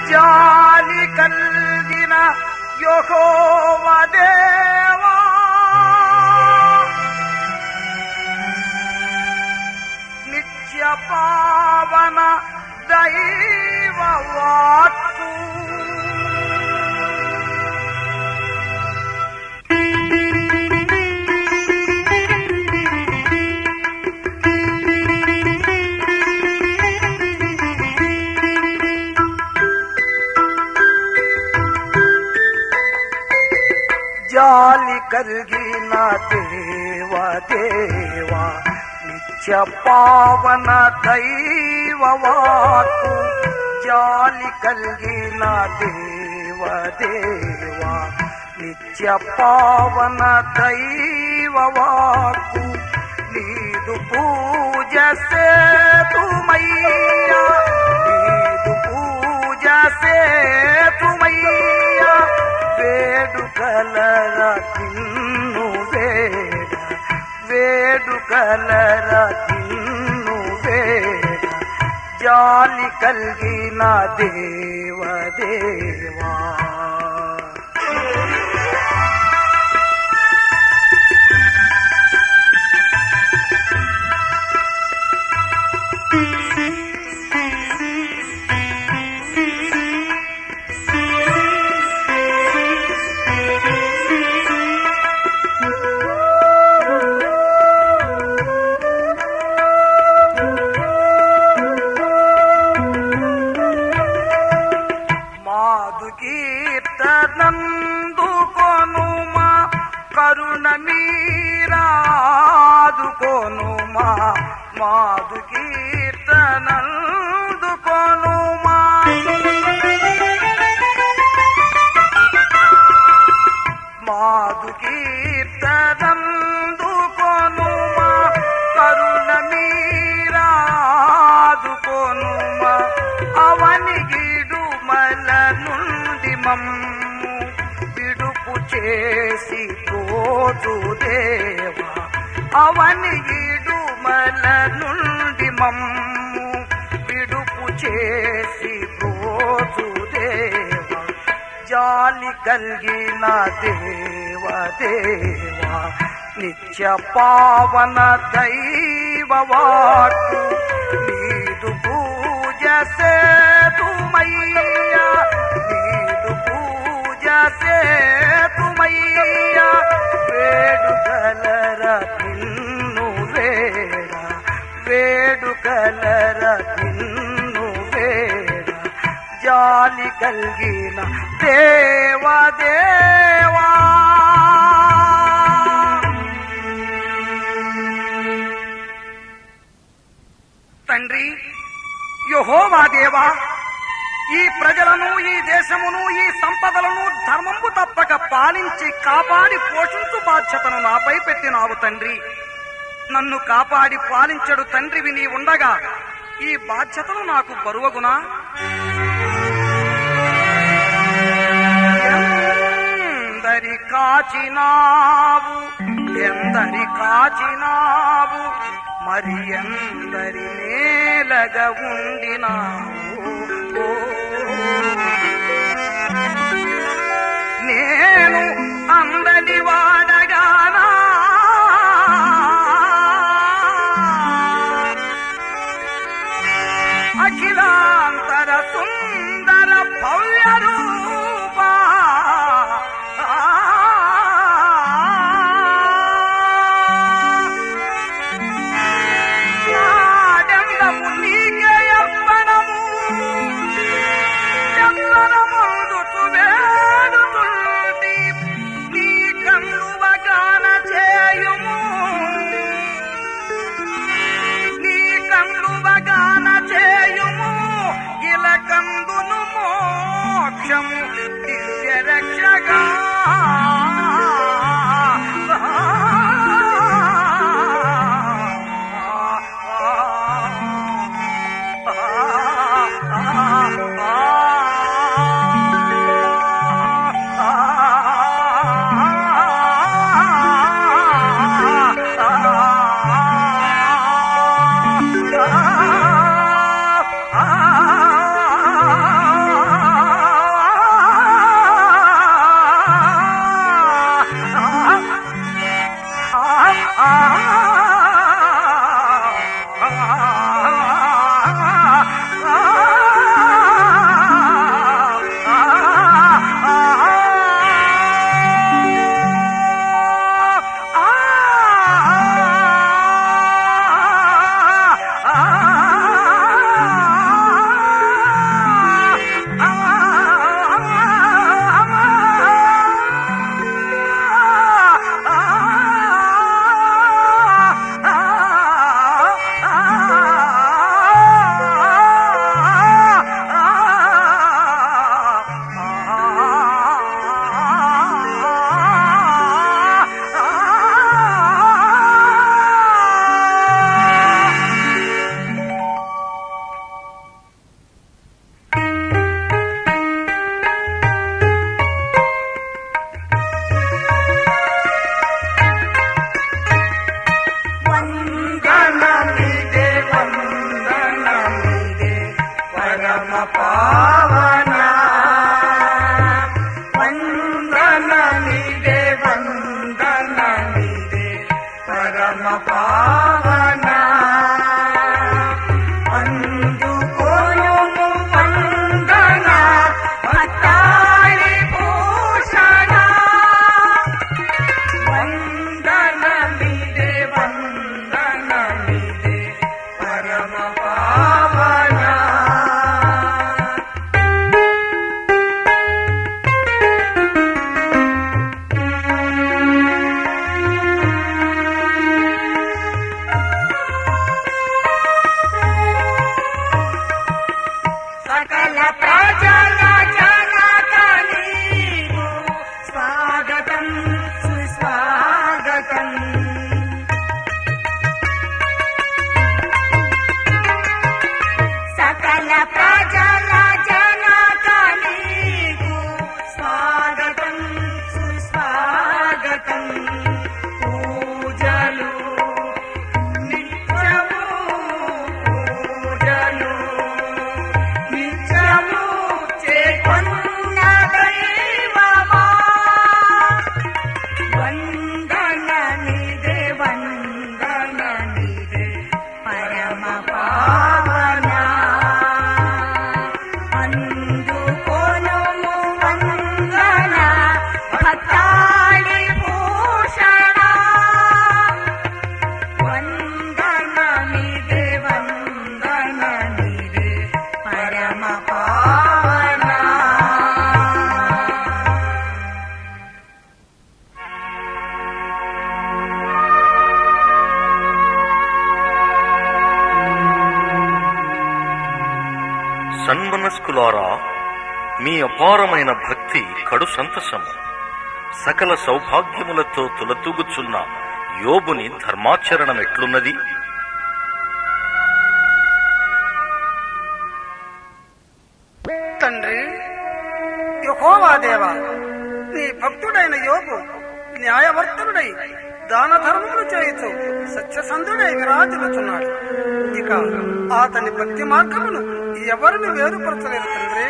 జాలి కలిగిన యెహోవ దేవా నిత్య పావన దైవ వాక్కు జాలి కలిగిన దేవ దేవా నిత్య పావన దైవ వాక్కు జాలి కలిగిన దేవ దేవా నిత్య పావన దైవ వాక్కు నీదు పూజ సేతుమయ్యా నీదు పూజ సేతుమయ్యా వేడుకలర తిన్ను వేడ వేడుకలర తిన్ను వేడ జాలి కలిగిన దేవ దేవా మాధు కీర్తనందు కొనుమా కరుణ మీరాదు కొనుమా మాధు కీర్తనందు కొనుమా మాధు కీర్తనందు కొనుమా కరుణ మీరాదు కొనుమా అవని గిడుమల నుండి మమ్ము విడుపు చేసి రోజు దేవా అవని గిడుమల నుండి మమ్ము విడుపు చేసి రోజు దేవా జాలి కలిగిన దేవ దేవా నిత్య పావన దైవ వాక్కు నీదు పూజ సేతుమయ్యా నీదు పూజ సేతుమయ్యా వేడుకలర నిన్ను వేడ వేడుకలర నిన్ను వేడ జాలి కలిగిన దేవా దేవా తండ్రి యహోవా దేవా ఈ ప్రజలను ఈ దేశమును ఈ సంపదలను ధర్మంబు తప్పక పాలించి కాపాడి పోషించు బాధ్యతను నాపై పెట్టినావు తండ్రి నన్ను కాపాడి పాలించడు తండ్రివి నీ ఉండగా ఈ బాధ్యతలు నాకు బరువగునా ఎందరి కాచినావు ఎందరి కాచినావు మరి ఎందరి నేలగా ఉండినావు ఓ. నేను అందరి వాడగానా అఖిలాంతర సుందర భవ్య రూపా నాడెందము నీకే అర్పణము ఎవ్వరముందుకు వేడుతుంటి నీ కన్నువగాన చేయుము నీ కన్నువగాన చేయుము ఇలకందును మోక్షము దివ్య రక్షగా ఆ పరమ పావన వందన నిదే వందన నిదే పరమ పావన అందుకోయుము వందన భక్తాళి భూషణ వందన నిదే వందన నిదే పరమ పావన సకల ప్రజల జనక నీవు స్వాగతం సుస్వాగతం సకల ప్రజల జనక నీకు స్వాగతం సుస్వాగతం పూజలు నిత్యము పూజలు నిత్యము చేకొన్న దైవమా వందన నిదే వందన నిదే పరమ పావన అందుకోనుము వందన భక్తాళి భూషణ వందన నిదే వందన నిదే పరమ పావన సన్మనస్కులారా మీ అపారమైన భక్తి కడు సంతసము సకల సౌభాగ్యములతో తులతూగుచున్న యోబుని ధర్మాచరణం ఎట్లున్నది తండ్రి యహోవా దేవ నీ భక్తుడైన యోగు న్యాయవర్తనుడై దాన ధర్మములు చేయుచు సత్యసంధుడై విరాజులుచున్నాడు ఇక అతని భక్తి మార్గమును ఎవరిని వేరుపరచలేదు తండ్రి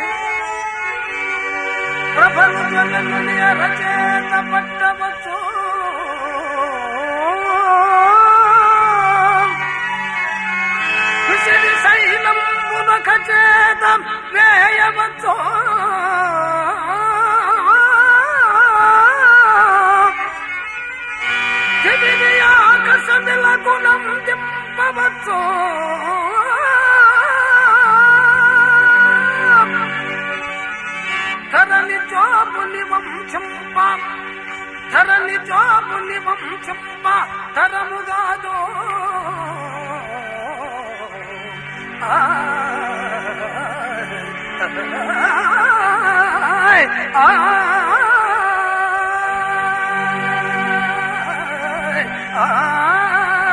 ప్రభలు జగనుని రచేత పట్టవచ్చు విసిరి శైలమునక చేత వేయవచ్చు దివిని ఆకర్షణ గుణం దింపవచ్చు ధరణి జోబుని వంశంప ధరణి జోబుని వంశంప ధరముగాదో ఆయ్ ఆయ్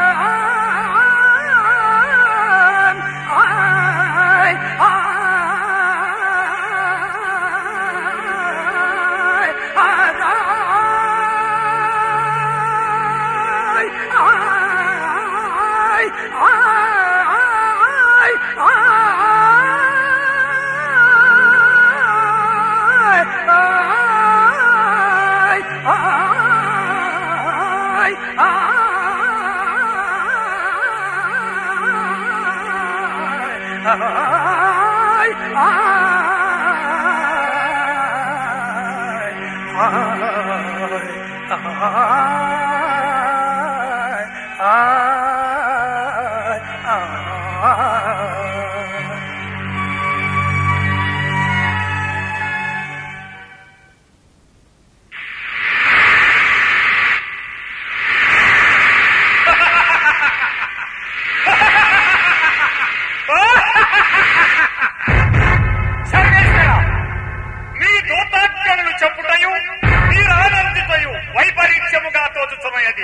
సర్వేశ్వర మీ దూతాజ్ఞలను చెప్పుటయు మీరానందితయు వైపరీత్యముగా తోచుచున్నది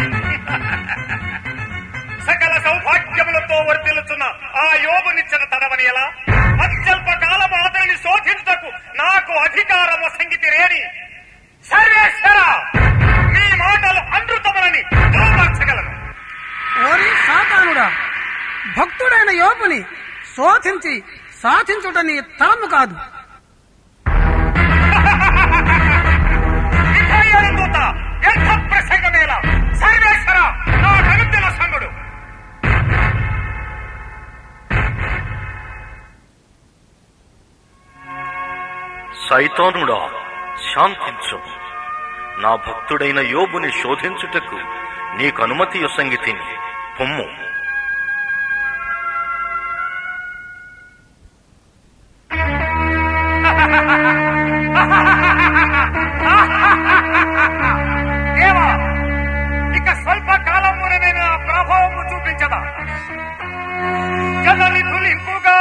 సకల సౌభాగ్యములతో వర్ధిల్లుచున్న ఆ యోగునిచ్చిన తడవని ఎలా అత్యల్ప కాలం అతనిని శోధించుటకు నాకు అధికారము సంగీతి రేని సర్వేశ్వర మీ మాటలు అనృతములని ధృవపరచగలను ఓరి సాతానుడా భక్తుడైన యోపుని శోధించి సాధించుట నీ తరము కాదు విజయాల దూత వ్యర్థ ప్రసంగమేల సర్వేశ్వర నా కనుద్దల సంగుడు సైతానుడా శాంతించు నా భక్తుడైన యోబుని శోధించుటకు నీకు అనుమతి యొసంగితిని పొమ్ము దేవా ఇక స్వల్ప కాలముననే నా ప్రభావము చూపించదా జనని తులింపుగా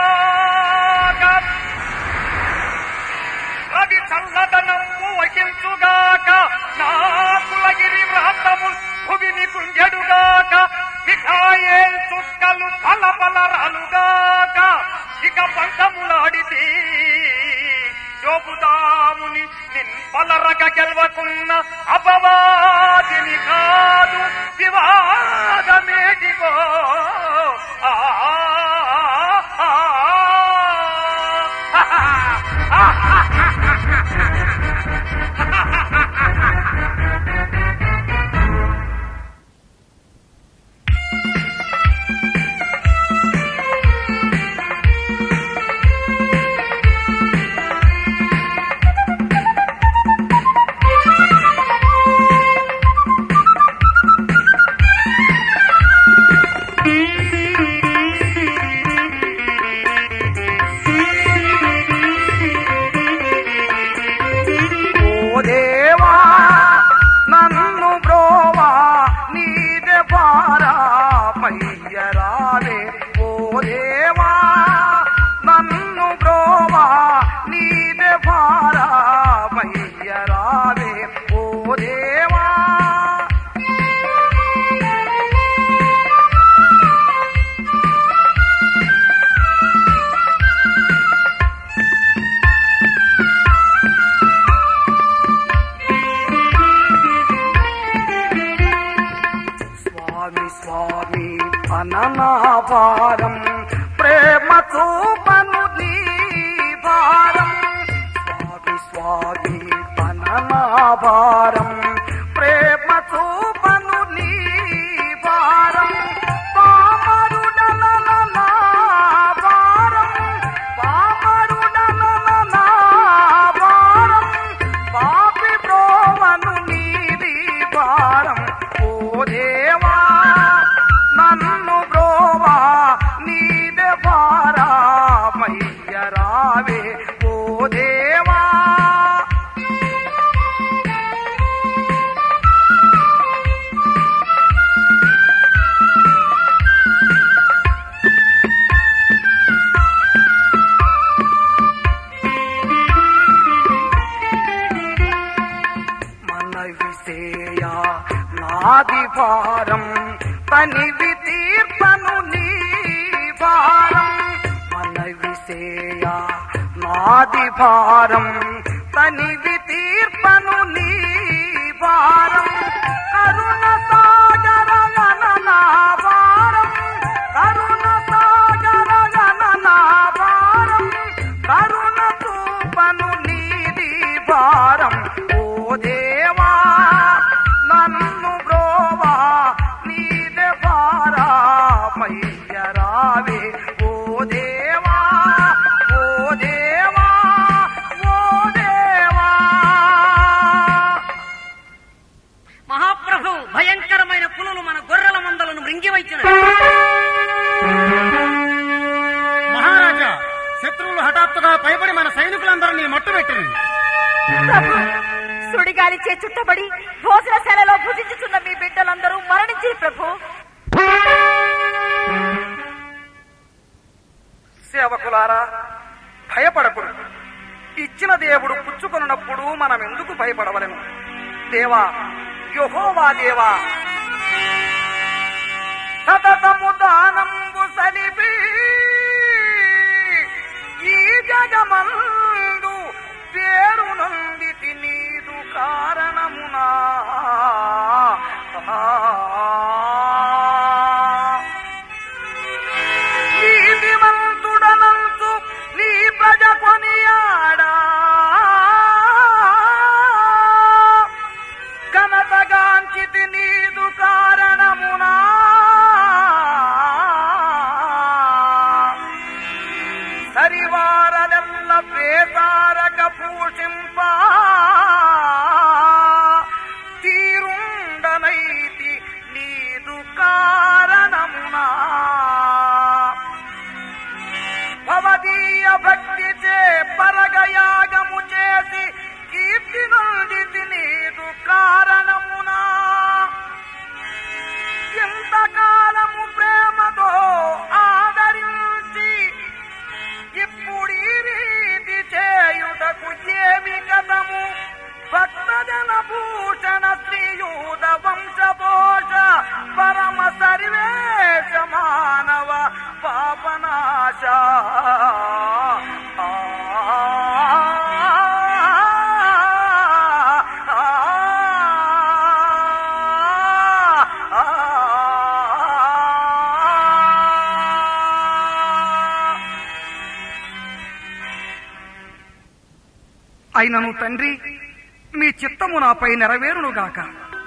రవి చల్లదనము వహించుగాక నా కులగిరి వ్రతము భువిని కుంజడుగాక మిఖాయేల్ చుక్కలు పల పలరాలుగాక ఇక పంచములాడితే జోబుదాముని నిన్పలరగ గెలవకున్న అపవాదిని కాదు వివాదమేటిగో ఆ, ఆ, ఆ, ఆ. ఓ దేవా నన్ను బ్రోవా నీదే పారా పయ్యరాలే ఓ దేవా నన్ను బ్రోవా నీదే పారా పయ్యరాలే ఓ దేవా స్వామి స్వామి అననాభారం ప్రేమ చూపను నీ భారం స్వామి స్వామి అననాభారం ప్రేమ చూపను నీ భారం పామరుడనన నా భారం పామరుడనన నా భారం పాపి బ్రోవను నీది భారం ఓ దేవా నన్ను బ్రోవా నీదే భారా మయ్యరావే ఓ దేవా మనవిసేయ నాది భారం తనివి తీర్పను నీ భారం మనవిసేయ నాది భారం తనివి తీర్పను నీ భారం కరుణ సాగర గణనా భారం కరుణ సాగర గణనా భారం కరుణ చూపను నీది భారం ఓ దేవా నన్ను బ్రోవా నీదే భారా మయ్యరావే ఓ దేవా ఓ దేవా ఓ దేవా మహాప్రభు భయంకరమైన పులులు మన గొర్రెల మందలను మృంగివైచిన మహారాజా శత్రువులు హఠాత్తుగా పైబడి మన సైనికులందరినీ మట్టుబెట్టింది ప్రభు సుడిగాలిచే చుట్టబడి భోజనశాలలో భుజించుచున్న మీ బిడ్డలందరూ మరణించి ప్రభు సేవకులారా భయపడకుడు ఇచ్చిన దేవుడు పుచ్చుకొనున్నప్పుడు మనం ఎందుకు భయపడవలను దేవా యహోవా దేవా సతతము దానంబు సలిపి ఈ జగమందు పేరు నందితి నీదు కారణమునా నీతిమంతుడనంతు ప్రేతారక భూషింప తీరుండనైతి నీదు కారణమునా భవదీయ భక్తి చే పరగయాగము చేసి కీర్తి నొందితి నీదు కారణమునా ఎంతకాలము ప్రేమతో ఆదరించి ఇప్పుడు ఈ రీతి చేయుటకు ఏమి కథము భక్తజన భూషణ శ్రీయూద వంశపోష పరమ సర్వేశ మానవ పాపనాశ ఆ, ఆ, ఆ. అయినను తండ్రి మీ చిత్తము నాపై నెరవేరునుగాక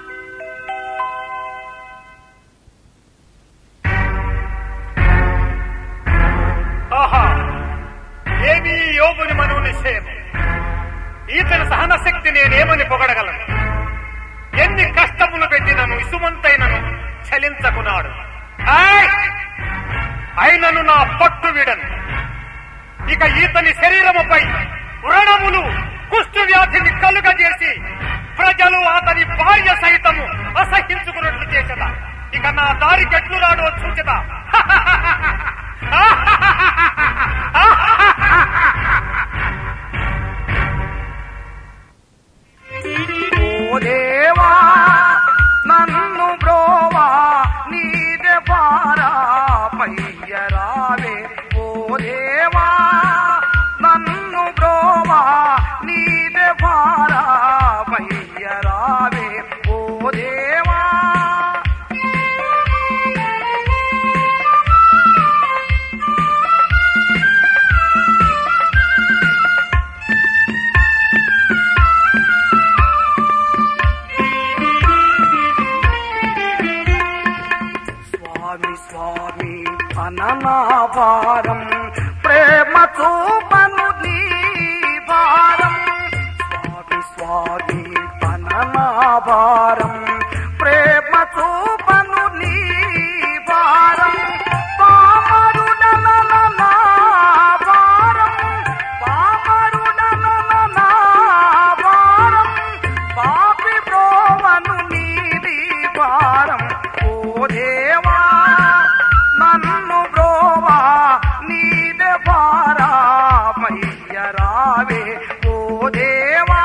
ఆహా ఏమి ఈ యోగుని మనో నిశ్చయం ఈతని సహన శక్తి నేనేమని పొగడగలను ఎన్ని కష్టములు పెట్టినను ఇసుమంతైనను చలించకున్నాడు ఆయ్! అయినను నా పట్టు విడను ఇక ఈతని శరీరముపై వ్రణములు కుష్టు వ్యాధిని కలుగజేసి ప్రజలు అతని భార్య సైతము అసహించుకున్నట్లు చేసదా ఇక నా దారి గట్లు రాడో చూచదా ఓ దేవా నన్ను బ్రోవా నీదే పారా పయ్యరావే ఓ దేవా నన్ను బ్రోవా నీదే పారా పయ్యరావే ఓ దేవా స్వామి స్వామి అననాభారం ప్రేమ చూపను నీ భారం స్వామి స్వామి అననాభారం ప్రేమ చూపను నీ భారం పామరుడనన నా భారం పామరుడనన నా భారం పాపి బ్రోవను నీది భారం ఓ దేవా నన్ను బ్రోవా నీదే భారా మయ్యరావే ఓ దేవా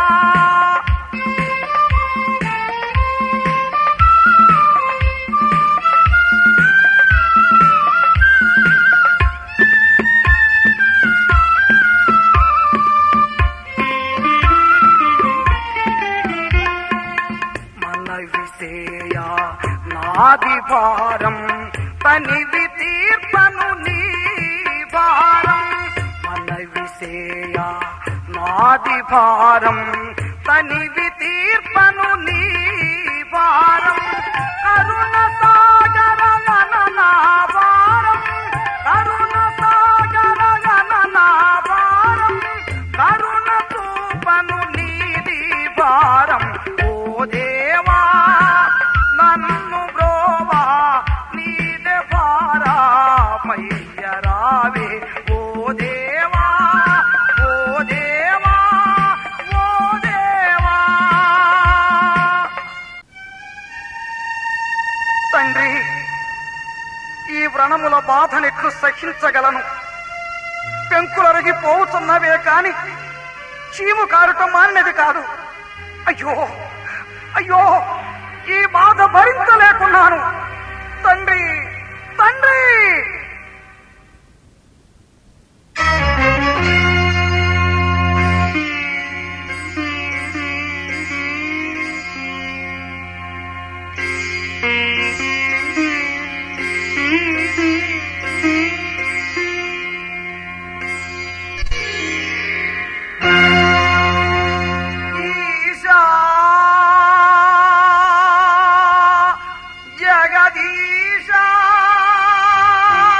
మన విసేయ నాది భారం తనివి తీర్పను నీ భారం మన విసేయ నాది భారం తనివి తీర్పను నీ భారం కరుణ సాగర గణనా భారం కరుణ సాగర గణనా భారం కరుణ చూపను నీది భారం ఓ దేవా నన్ను బ్రోవా నీదే భారా మయ్యరావే ఓ దేవా ఓ దేవా ఓ దేవా తండ్రి ఈ వ్రణముల బాధనెట్లు సహించగలను పెంకులరిగి పోవుతున్నవే కాని చీము కారటం మానినది కాదు అయ్యో అయ్యో ఈ బాధ భరించలేకున్నాను తండ్రి తండ్రి ఈశా జగదీశా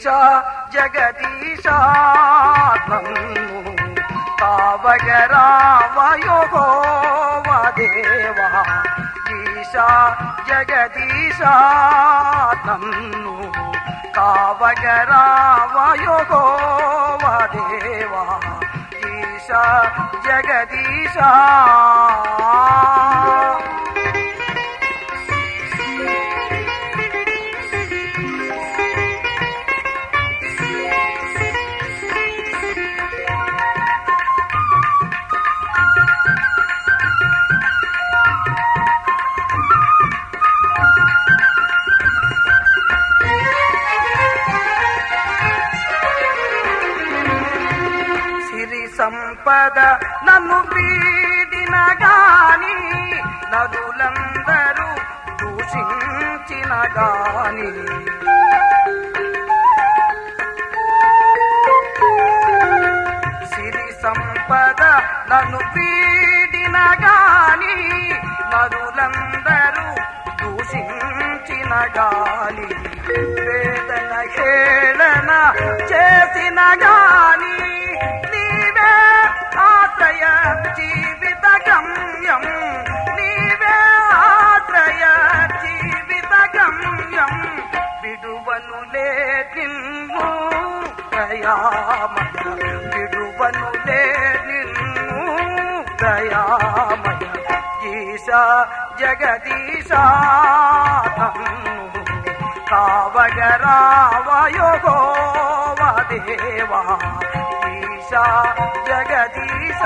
ఈశా జగదీశ నన్ను కావగరావయోగోవదేవా ఈశా జగదీశ నన్ను కావగరావయోగోవదేవా ఈశా జగదీశ సిరి సంపద నన్ను వీడిన గాని నరులందరూ దూషించిన గాని సిరి సంపద నన్ను వీడిన గాని నరులందరూ దూషించిన గాని వేదన హేళన చేసిన గాని నీవే ఆశ్రయ జీవిత గమ్యం నీవే ఆశ్రయ జీవిత గమ్యం విడువనులే నిన్ను దయామయ విడువనులే నిన్ను దయామయ ఈశ జగదీశ నన్ను కావగరావయోగోవదేవా ఈశ జగదీశ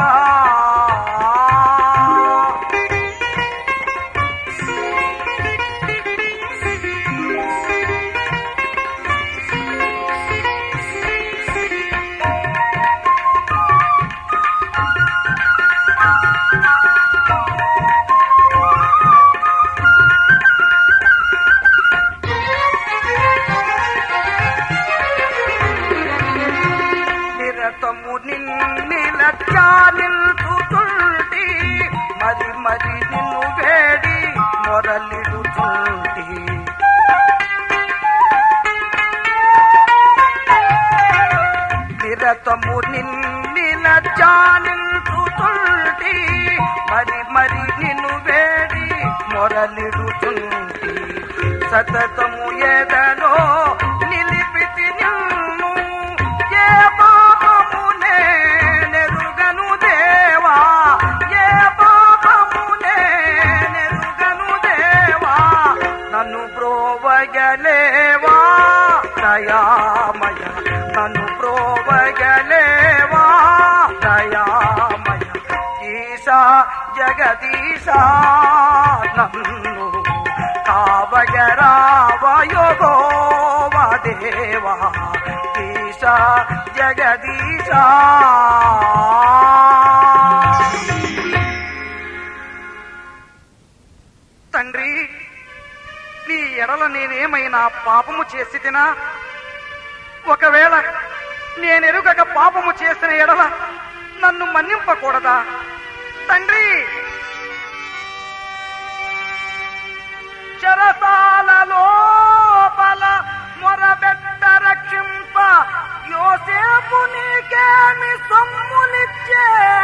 నిరతము నిన్నిలచ్చా నిల్చుతుంటి మరి మరి నిన్ను వేడి మొరలిడుతుంటి నిరతము నిన్నిలచ్చా నిల్చుతుంటి మరి మరి నిన్ను వేడి మొరలిడుతుంటి సతతము ఎదలో నిలిపితి నిన్ను ఏ పాపమునే నెరుగను దేవా ఏ పాపమునే నెరుగను దేవా నన్ను బ్రోవగలేవా దయామయ నన్ను బ్రోవగలేవా దయామయ ఈశా జగదీశ నన్ను కావగరావయోగోవదేవా ఈశ జగదీశ తండ్రి నీ ఎడల నేనేమైనా పాపము చేసి తినా ఒకవేళ నేనెరుగక పాపము చేసిన ఎడల నన్ను మన్నింపకూడదా తండ్రి చెరసాల లోపల మొరబెట్ట రక్షింప యోసేపు నీకేమి సొమ్మునిచ్చే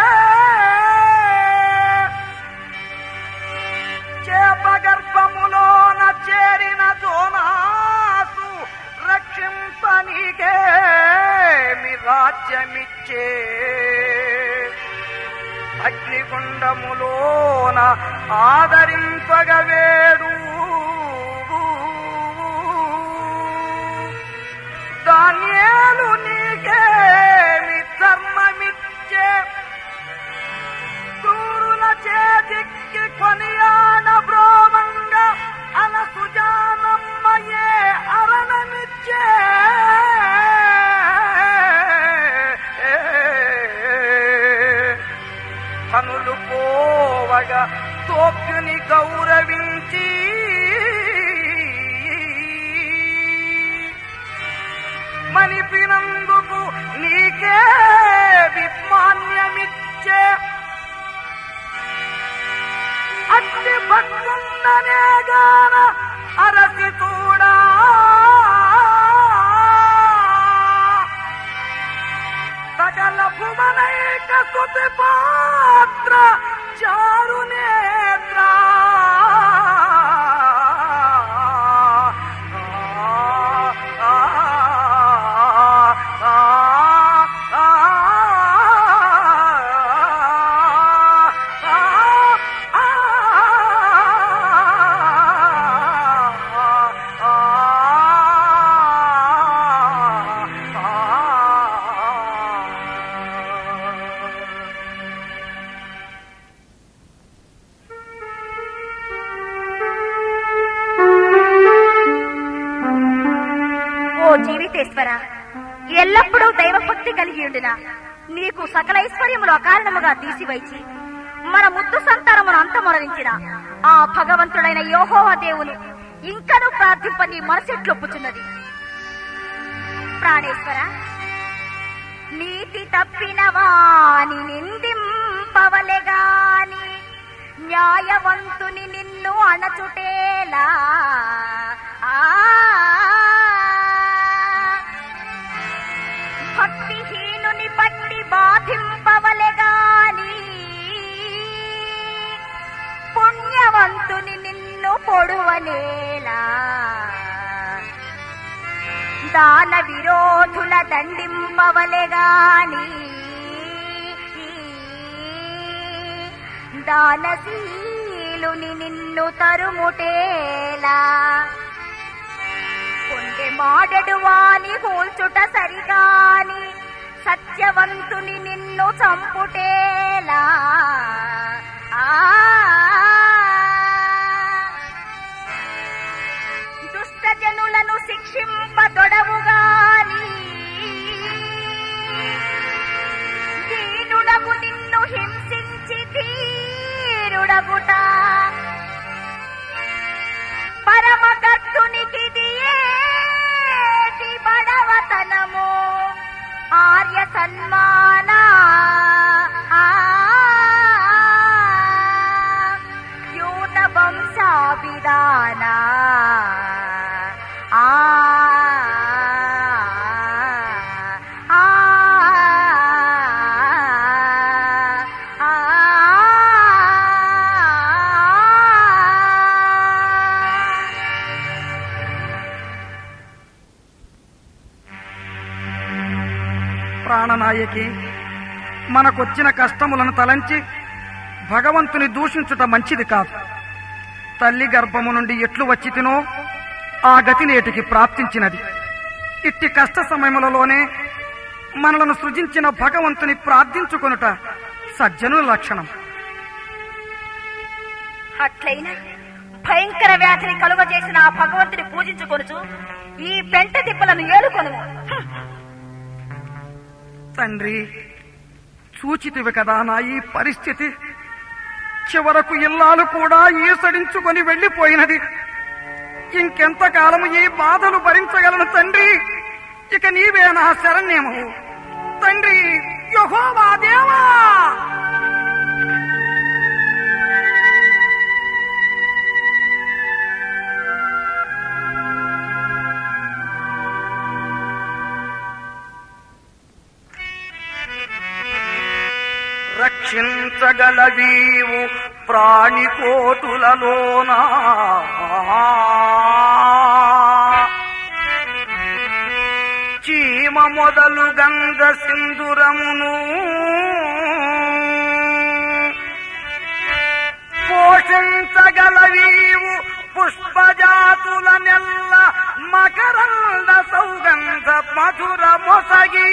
చేప గర్భములోన చేరిన జోనాసు రక్షింప నీకేమి రాజ్యమిచ్చే అగ్నిగుండములోన ఆదరింపగవేడు దాన్యేలు నీకేమి ధర్మమిచ్చే క్రూరుల చేతికి కొనియాడ బ్రోమంగ అనసుజానమ్మయే అరణమిచ్చే కనులు పోవగా తోప్యుని గౌరవించి మనిపినందుకు నీకే విమాన్యమిచ్చే అట్టి భక్తుందనే గాన అరసి చూడా జనైక స్తుతి పాత్ర చారు నేత్ర ఓ జీవితేశ్వర ఎల్లప్పుడూ దైవభక్తి కలిగి ఉండిన నీకు సకల ఐశ్వర్యములు అకారణముగా తీసివైచి మన ముద్దు సంతానమును అంతమొరరించిన ఆ భగవంతుడైన యోహోవ దేవుని ఇంకను ప్రార్థింప నీ మనసెట్లొప్పుచున్నది ప్రాణేశ్వర నీతి తప్పిన వాని నిందింపవలెగాని న్యాయవంతుని నిన్ను అణచుటేలా ఆ భక్తిహీనుని పట్టి బాధింపవలెగాని పుణ్యవంతుని నిన్ను పొడువనేలా దాన విరోధుల దండింపవలెగాని దానశీలుని నిన్ను తరుముటేలా కొండె మాడడు వాని కూల్చుట సరిగాని సత్యవంతుని నిన్ను చంపుటేలా ఆ దుష్టజనులను శిక్షింపదొడవుగాని దీనుడగు నిన్ను హింసించి ధీరుడగుట పరమకర్తునికి ఏటి బడవతనము ఆర్య సన్మాన ఆ, యూత వంశాభిధాన ఆ, ఆ, ఆ, ఆ. ప్రాణనాయకి మనకొచ్చిన కష్టములను తలంచి భగవంతుని దూషించుట మంచిది కాదు తల్లి గర్భము నుండి ఎట్లు వచ్చి తినో ఆ గతి నేటికి ప్రాప్తించినది ఇట్టి కష్ట సమయములలోనే మనలను సృజించిన భగవంతుని ప్రార్థించుకొనుట సజ్జనుల లక్షణం అట్లయినా భయంకర వ్యాధిని కలుగజేసిన ఆ భగవంతుని పూజించుకొనుచు ఈ పెంట దిబ్బలను ఏలుకొను తండ్రి చూచితివి కదా నా ఈ పరిస్థితి చివరకు ఇల్లాలు కూడా ఈసడించుకొని వెళ్లిపోయినది ఇంకెంతకాలము ఈ బాధలు భరించగలను తండ్రి ఇక నీవే నా శరణ్యము తండ్రి యెహోవా దేవా రక్షించగలవీవు ప్రాణికోటులలోనా చీమ మొదలు గంగ సింధురమును పోషించగలవీవు పుష్పజాతుల నెల్ల మకరంద సౌగంధ మధుర మొసగి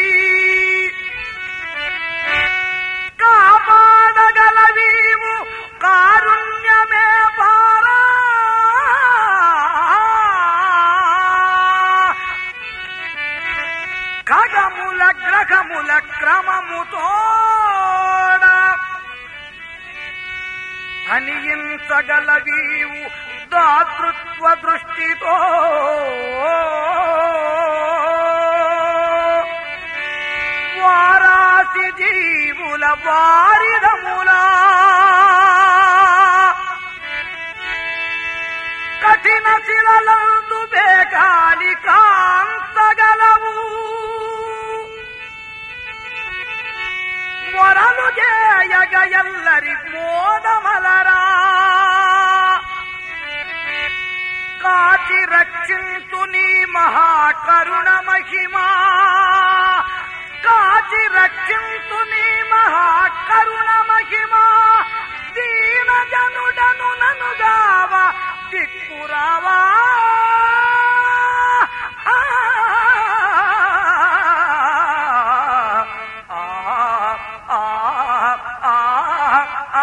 కాపాడగలవీవు కారుణ్యమే పారా ఖగముల గ్రహముల క్రమముతోడ అనియించగలవీవు దాతృత్వ దృష్టితో వారాసి జీవుల వారిదములా కఠిన శిలలందు బేకాలి కాంతగలవు ఎల్లరి మోదమలరా కాచి రక్షించు నీ మహాకరుణ మహిమా కాచి రక్షించు నీ మహాకరుణ మహిమా దీన జనుడను ననుగావ దిక్కురావా ఆ, ఆ, ఆ, ఆ, ఆ,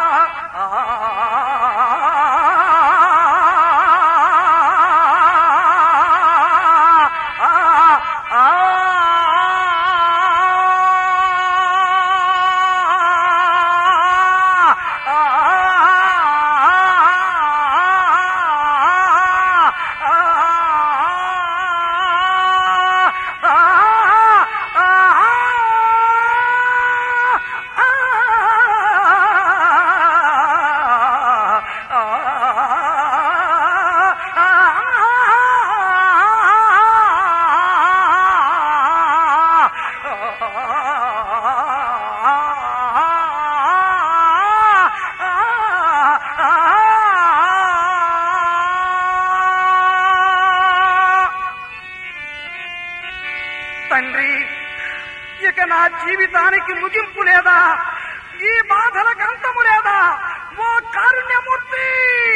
తండ్రి ఇక నా జీవితానికి ముగింపు లేదా ఈ బాధలకు అంతము లేదా ఓ కారుణ్యమూర్తి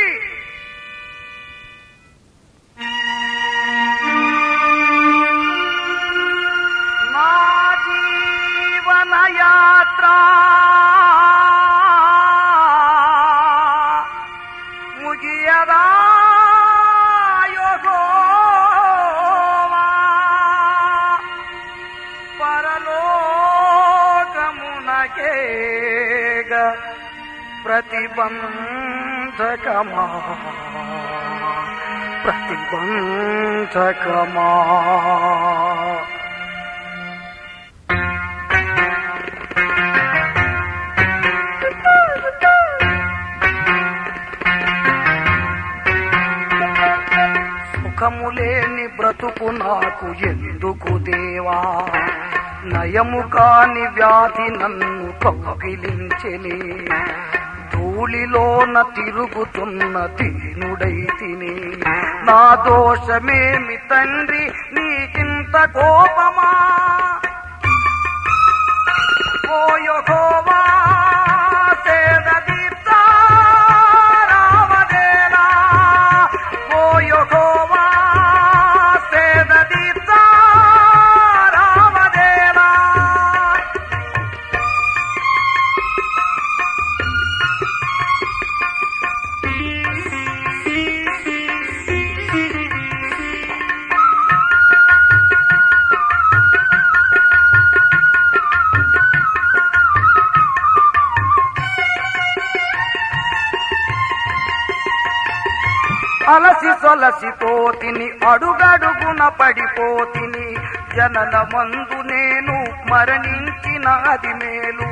నా జీవన యాత్ర ముగియదా యోగోవా పరలోకమునకేగ ప్రతిబంధకమా ప్రతిబంధకమా సుఖము లేని బ్రతుకు నాకు ఎందుకు దేవా నయము కాని వ్యాధి నన్ను కౌగిలించెని ధూళిలోన తిరుగుతున్న దీనుడై తిని నా దోషమేమి తండ్రి నీకింత కోపమా ఓ యెహోవా, సేదదీప్తా రావదేలా. ఓ యెహోవా, సేదదీప్తా రావదేలా. అలసి సొలసి పోతిని అడుగడుగున పడిపోతిని జనన మందు నేను మరణించినది మేలు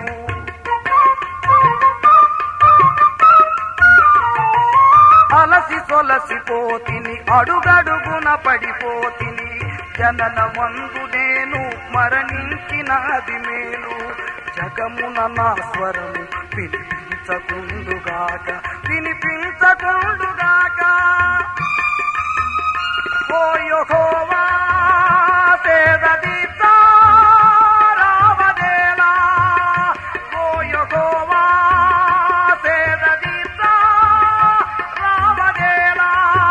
అలసి సొలసి పోతిని అడుగడుగున పడిపోతిని జనన మందు నేను మరణించినది మేలు జగమున నా స్వరము వినిపించకుండుగాక వినిపించకుండుగాక ఓ యెహోవా, సేదదీప్తా రావదేలా. ఓ యెహోవా, సేదదీప్తా రావదేలా.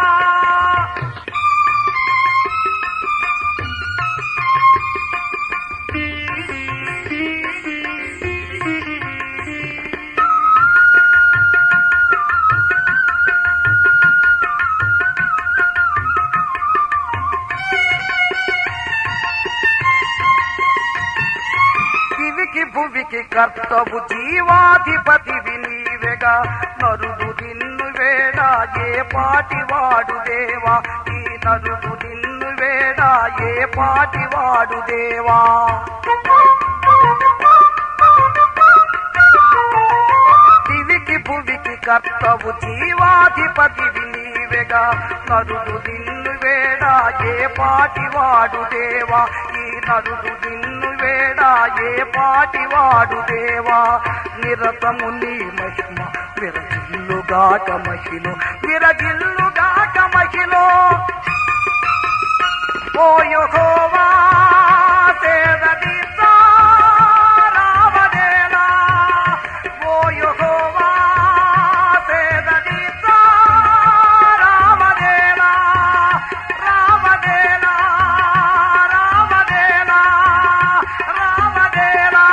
దివికి భువికి కర్తవు జీవాధిపతివి నీవెగా నరుడు నిన్ను వేడ ఏ పాటి వాడు దేవా ఈ నరుడు నిన్ను వేడ ఏ పాటి వాడు దేవా దివికి భువికి కర్తవు జీవాధిపతివి నీవెగా నరుడు నిన్ను వేడ ఏ పాటి వాడు దేవా ఈ నరుడు నిన్ను వేడా ఏ పాటివాడు దేవా నిరతము నీ మహిమ విరగిల్లుగాక మహిలో విరగిల్లుగాక మహిలో ఓ యెహోవా సేదదీసా రావదేలా ఓ యెహోవా సేదదీసా రావదేలా రావదేలా రావదేలా రావదేలా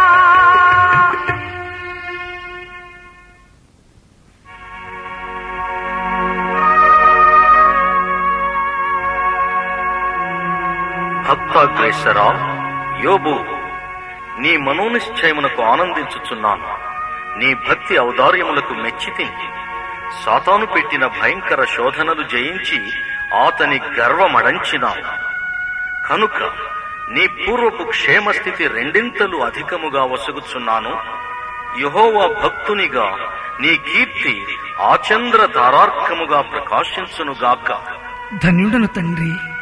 భక్తాగ్రేసరా యోబు నీ మనోనిశ్చయమునకు ఆనందించుచున్నాను నీ భక్తి ఔదార్యములకు మెచ్చితి సాతాను పెట్టిన భయంకర శోధనలు జయించి అతని గర్వమడంచినావు కనుక నీ పూర్వపు క్షేమస్థితి రెండింతలు అధికముగా వసుగుచున్నాను యహోవా భక్తునిగా నీ కీర్తి ఆచంద్ర తారార్కముగా ప్రకాశించునుగాక ధన్యుడను తండ్రి